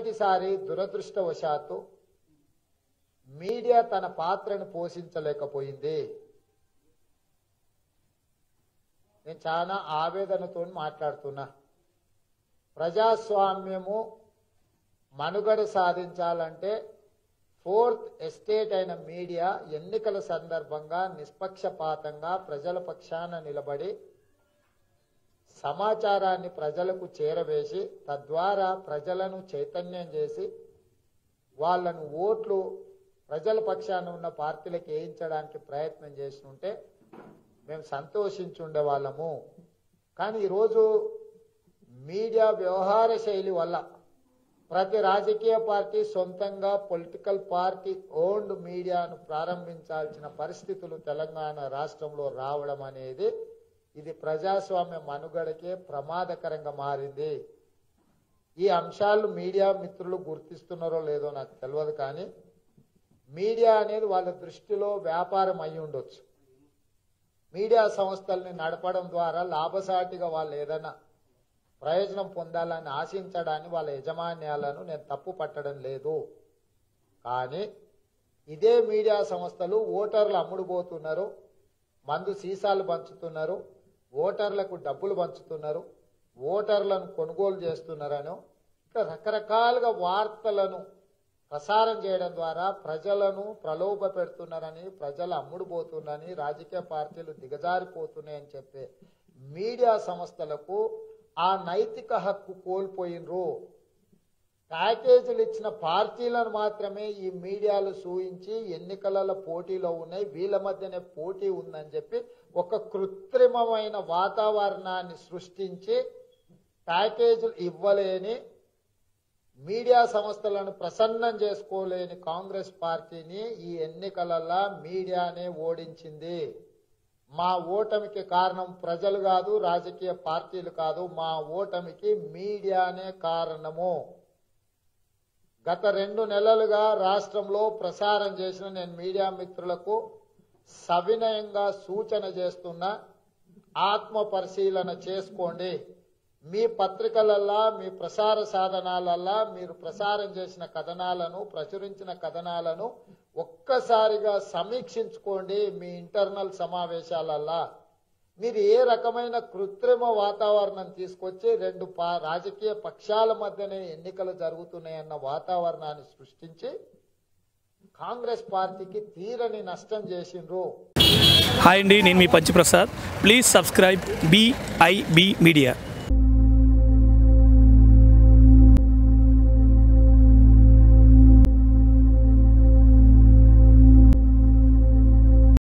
మొట్టమొదటిసారి దురదృష్టవశాత్తు మీడియా తన పాత్రను పోషించలేకపోయింది నేను చాలా ఆవేదనతో మాట్లాడుతున్నా ప్రజాస్వామ్యము మనుగడ సాధించాలంటే ఫోర్త్ ఎస్టేట్ అయిన మీడియా ఎన్నికల సందర్భంగా నిష్పక్షపాతంగా ప్రజల పక్షాన నిలబడి సమాచారాన్ని ప్రజలకు చేరవేసి తద్వారా ప్రజలను చైతన్యం చేసి వాళ్ళను ఓట్లు ప్రజల పక్షాన ఉన్న పార్టీలకు వేయించడానికి ప్రయత్నం చేసి ఉంటే మేము సంతోషించుండే వాళ్ళము కానీ ఈరోజు మీడియా వ్యవహార శైలి వల్ల ప్రతి రాజకీయ పార్టీ సొంతంగా పొలిటికల్ పార్టీ ఓన్డ్ మీడియాను ప్రారంభించాల్సిన పరిస్థితులు తెలంగాణ రాష్ట్రంలో రావడం అనేది ఇది ప్రజాస్వామ్య మనుగడకే ప్రమాదకరంగా మారింది ఈ అంశాలు మీడియా మిత్రులు గుర్తిస్తున్నారో లేదో నాకు తెలియదు కానీ మీడియా అనేది వాళ్ళ దృష్టిలో వ్యాపారం అయి ఉండొచ్చు మీడియా సంస్థల్ని నడపడం ద్వారా లాభసాటిగా వాళ్ళు ఏదైనా ప్రయోజనం పొందాలని ఆశించడాన్ని వాళ్ళ యజమాన్యాలను నేను తప్పు పట్టడం లేదు కానీ ఇదే మీడియా సంస్థలు ఓటర్లు అమ్ముడుపోతున్నారు మందు సీసాలు పంచుతున్నారు ఓటర్లకు డబ్బులు పంచుతున్నారు ఓటర్లను కొనుగోలు చేస్తున్నారనో ఇట్లా రకరకాలుగా వార్తలను ప్రసారం చేయడం ద్వారా ప్రజలను ప్రలోభ పెడుతున్నారని ప్రజలు అమ్ముడుపోతున్నారని రాజకీయ పార్టీలు దిగజారిపోతున్నాయని చెప్పే మీడియా సంస్థలకు ఆ నైతిక హక్కు కోల్పోయినరు ప్యాకేజీలు ఇచ్చిన పార్టీలను మాత్రమే ఈ మీడియాలు సూయించి ఎన్నికలలో పోటీలో ఉన్నాయి వీళ్ళ మధ్యనే పోటీ ఉందని చెప్పి ఒక కృత్రిమమైన వాతావరణాన్ని సృష్టించి ప్యాకేజీలు ఇవ్వలేని మీడియా సంస్థలను ప్రసన్నం చేసుకోలేని కాంగ్రెస్ పార్టీని ఈ ఎన్నికలలో మీడియానే ఓడించింది మా ఓటమికి కారణం ప్రజలు కాదు రాజకీయ పార్టీలు కాదు మా ఓటమికి మీడియానే కారణము గత రెండు నెలలుగా రాష్ట్రంలో ప్రసారం చేసిన నేను మీడియా మిత్రులకు సవినయంగా సూచన చేస్తున్నా ఆత్మ పరిశీలన చేసుకోండి మీ పత్రికలల్లా మీ ప్రసార సాధనాలల్లా మీరు ప్రసారం చేసిన కథనాలను ప్రచురించిన కథనాలను ఒక్కసారిగా సమీక్షించుకోండి మీ ఇంటర్నల్ సమావేశాలల్లా మీరు ఏ రకమైన కృత్రిమ వాతావరణం తీసుకొచ్చి రెండు పా రాజకీయ పక్షాల మధ్యనే ఎన్నికలు జరుగుతున్నాయన్న వాతావరణాన్ని సృష్టించి కాంగ్రెస్ పార్టీకి తీరని నష్టం చేసిండ్రు హాయ్ అండి నేను మీ పంచి Prasad please subscribe BIB media